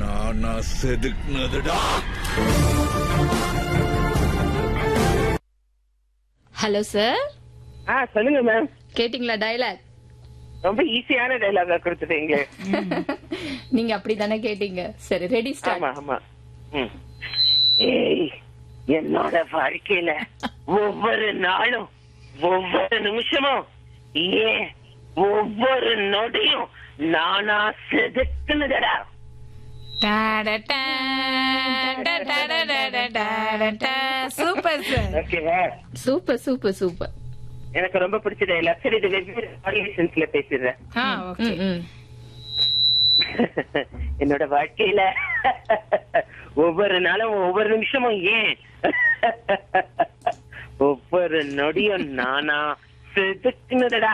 நானா செதுக்குனதுடா hello sir ஆ சொல்லுங்க ma'am கேட்டிங்களா டயலாக் ரொம்ப ஈஸியான டைலாக கொடுத்துட்டீங்க நீங்க அப்படிதானே கேட்டீங்க சரி ரெடி ஸ்டார்ட் ஆமா ஆமா ம். ஏய் என்னோட வாழ்க்கையில ஒவ்வொரு நாளும் ஒவ்வொரு நிமிஷமும் ஏன் ஒவ்வொரு நொடியும் நானா செதுக்குனதடா சூப்பர் சார் ஓகேவா சூப்பர் சூப்பர் சூப்பர் எனக்கு ரொம்ப பிடிச்ச டைலாக் சரி இது வெவ்வேறு வேரியேஷன்ஸ்ல பேசிடுறேன் ஆ ஓகே ம், ம். என்னோட வாழ்க்கையில ஒவ்வொரு நாளும் ஒவ்வொரு நிமிஷமும் ஏன் ஒவ்வொரு நொடியும் நானா செதுக்குனதடா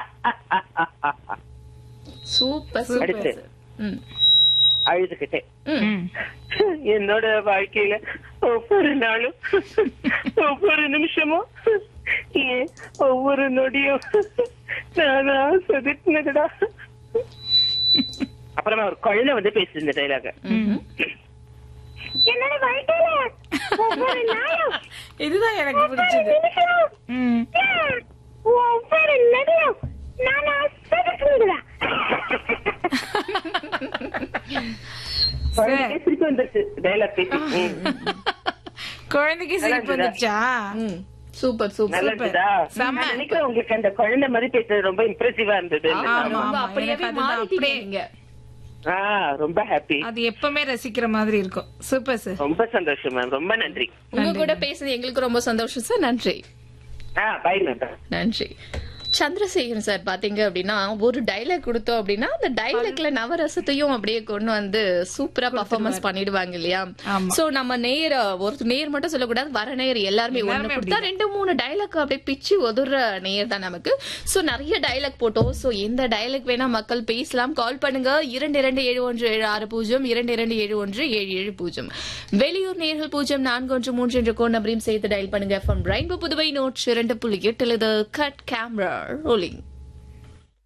சூப்பர் அடுத்து. சூப்பர் ம் அழுதுகிட்டேன் ம் ம். என்னோட வாழ்க்கையில ஒவ்வொரு நாளும் ஒவ்வொரு நிமிஷமும் ஏன் ஒவ்வொரு நொடியும் நானா செதுக்குனதடா அப்புறமா ஒரு குழந்தை வந்து பேசுது இந்த டைலாக ம் என்னோட வாழ்க்கையில ஒவ்வொரு நாளும் இதுதான் எனக்கு பிடிச்சது ம். ஒவ்வொரு நொடியும் நானா செதுக்குனதடா குழந்தைக்கே சிரிப்பு வந்துருச்சு டைலாக் பேசி ம். குழந்தைக்கு சிரிப்பு வந்துச்சா ம் சூப்பர் சூப்பர் நல்லா இருக்குதா செம்ம. நான் நினைக்கிறேன் உங்களுக்கு அந்த குழந்தை மாதிரி பேசுறது ரொம்ப இம்ப்ரெசிவா இருந்தது ஆமா, ரொம்ப ஆமா. அப்படியே எனக்கு அதுதான் மாறிட்டீங்க அப்படியே. நீங்க ஆ ரொம்ப ஹாப்பி அது எப்பவுமே ரசிக்கிற மாதிரி இருக்கும் சூப்பர் சார் ரொம்ப சந்தோஷம் மேம் ரொம்ப நன்றி உங்க கூட பேசுறது எங்களுக்கு ரொம்ப சந்தோஷம் சார் நன்றி ஆ பை மேம் நன்றி சந்திரசேகரன் சார் பாத்தீங்க அப்படின்னா ஒரு டைலாக் கொடுத்தோம் அப்படின்னா அந்த டைலாக்ல நவரசத்தையும் அப்படியே கொண்டு வந்து சூப்பரா பர்ஃபார்மன்ஸ் பண்ணிடுவாங்க இல்லையா ஆமா. சோ நம்ம நேர ஒரு நேர் மட்டும் சொல்லக்கூடாது வர நேர் எல்லாருமே ஒண்ணு எல்லாருமே கொடுத்தா ரெண்டு மூணு டைலாக் அப்படியே பிச்சு ஒதுற நேர் தான் நமக்கு சோ நிறைய டைலாக் போட்டோம் சோ எந்த டைலாக் வேணா மக்கள் பேசலாம் கால் பண்ணுங்க இரண்டு இரண்டு ஏழு ஒன்று ஏழு ஆறு பூஜ்ஜியம் இரண்டு இரண்டு ஏழு ஒன்று ஏழு ஏழு பூஜ்ஜியம் வெளியூர் நேர்கள் பூஜ்ஜியம் நான்கு ஒன்று மூன்று என்ற கோன் நம்பரையும் சேர்த்து டயல் பண்ணுங்க ஃப்ரம் ரெயின்போ புதுவை நோட் இரண்டு புள்ளி எட்டுல இது கட் கேமரா ரோலிங்